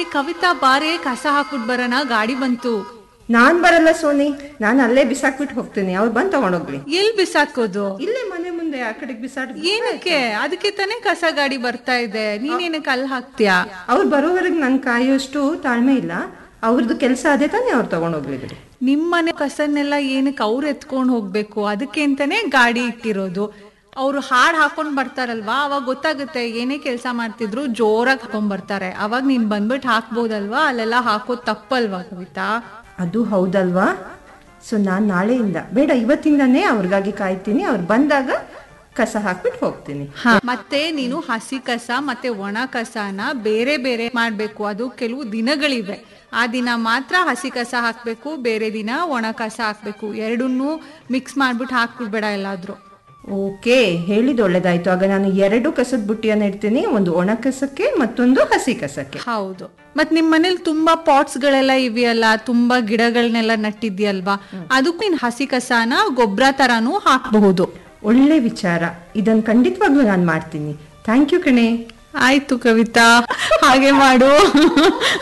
ಏ ಕವಿತಾ ಬಾರೆ ಕಸ ಹಾಕ್ಬಿಟ್ ಬರೋಣ ಗಾಡಿ ಬಂತು ನಾನ್ ಬರಲ್ಲ ಸೋನಿ ನಾನು ಅಲ್ಲೇ ಬಿಸಾಕ್ಬಿಟ್ಟು ಹೋಗ್ತೀನಿ ಅವ್ರು ಬಂದ್ ತಗೊಂಡೋಗ್ಲಿ ಎಲ್ ಬಿಸಾಕೋದು ಇಲ್ಲೇ ಮನೆ ಮುಂದೆ ಆ ಕಡೆಗೆ ಬಿಸಾಡ್ ಏನಕ್ಕೆ ಅದಕ್ಕೆ ತಾನೇ ಕಸ ಗಾಡಿ ಬರ್ತಾ ಇದೆ ನೀನೇನಕ್ಕೆ ಅಲ್ಲಿ ಹಾಕ್ತೀಯಾ ಅವ್ರು ಬರೋವರೆಗೆ ನನ್ ಕಾಯೋಷ್ಟು ತಾಳ್ಮೆ ಇಲ್ಲ ಅವ್ರದ್ದು ಕೆಲಸ ಅದೇ ತಾನೇ ಅವ್ರು ತಗೊಂಡೋಗ್ಲಿ ಬಿಡಿ ನಿಮ್ಮನೆ ಕಸನ್ನೆಲ್ಲ ಏನಕ್ಕೆ ಅವ್ರು ಎತ್ಕೊಂಡು ಹೋಗ್ಬೇಕು ಅದಕ್ಕೆ ಅಂತಾನೆ ಗಾಡಿ ಇಟ್ಟಿರೋದು ಅವ್ರು ಹಾಡ್ ಹಾಕೊಂಡ್ ಬರ್ತಾರಲ್ವಾ ಅವಾಗ ಗೊತ್ತಾಗುತ್ತೆ ಏನೇ ಕೆಲಸ ಮಾಡ್ತಿದ್ರು ಜೋರಾಗಿ ಹಾಕೊಂಡ್ ಬರ್ತಾರೆ ಅವಾಗ ನೀನ್ ಬಂದ್ಬಿಟ್ಟು ಹಾಕ್ಬೋದಲ್ವಾ ಅಲ್ಲೆಲ್ಲ ಹಾಕೋದ್ ತಪ್ಪಲ್ವಾ ಕವಿತಾ ಅದು ಹೌದಲ್ವಾ ಸೊ ನಾನ್ ನಾಳೆಯಿಂದ ಬೇಡ ಇವತ್ತಿಂದಾನೇ ಅವ್ರಿಗಾಗಿ ಕಾಯ್ತೀನಿ ಅವ್ರು ಬಂದಾಗ ಕಸ ಹಾಕ್ಬಿಟ್ಟು ಹೋಗ್ತೀನಿ ಮತ್ತೆ ನೀನು ಹಸಿ ಕಸ ಮತ್ತೆ ಒಣ ಕಸನ ಬೇರೆ ಬೇರೆ ಮಾಡ್ಬೇಕು ಅದು ಕೆಲವು ದಿನಗಳಿವೆ ಆ ದಿನ ಮಾತ್ರ ಹಸಿ ಕಸ ಹಾಕ್ಬೇಕು ಬೇರೆ ದಿನ ಒಣ ಕಸ ಹಾಕ್ಬೇಕು ಎರಡನ್ನೂ ಮಿಕ್ಸ್ ಮಾಡ್ಬಿಟ್ಟು ಹಾಕ್ಬಿಡ್ಬೇಡ ಎಲ್ಲಾದ್ರೂ ಓಕೆ ಹೇಳಿದ ಒಳ್ಳೇದಾಯ್ತು ಆಗ ನಾನು ಎರಡು ಕಸದ ಬುಟ್ಟಿಯನ್ನ ಇಡ್ತೀನಿ ಒಂದು ಒಣ ಕಸಕ್ಕೆ ಮತ್ತೊಂದು ಹಸಿ ಕಸಕ್ಕೆ ಹೌದು ಮತ್ ನಿಮ್ ಮನೇಲಿ ತುಂಬಾ ಪಾಟ್ಸ್ ಗಳೆಲ್ಲ ಇವೆಯಲ್ಲ ತುಂಬಾ ಗಿಡಗಳನ್ನೆಲ್ಲ ನಟ್ಟಿದ್ಯಲ್ವಾ ಅದಕ್ಕೂ ನೀನ್ ಹಸಿ ಕಸನ ಗೊಬ್ಬರ ತರಾನು ಹಾಕಬಹುದು ಒಳ್ಳೆ ವಿಚಾರ ಇದನ್ನ ಖಂಡಿತವಾಗ್ಲೂ ನಾನು ಮಾಡ್ತೀನಿ ಥ್ಯಾಂಕ್ ಯು ಕಣೆ ಆಯ್ತು ಕವಿತಾ ಹಾಗೆ ಮಾಡು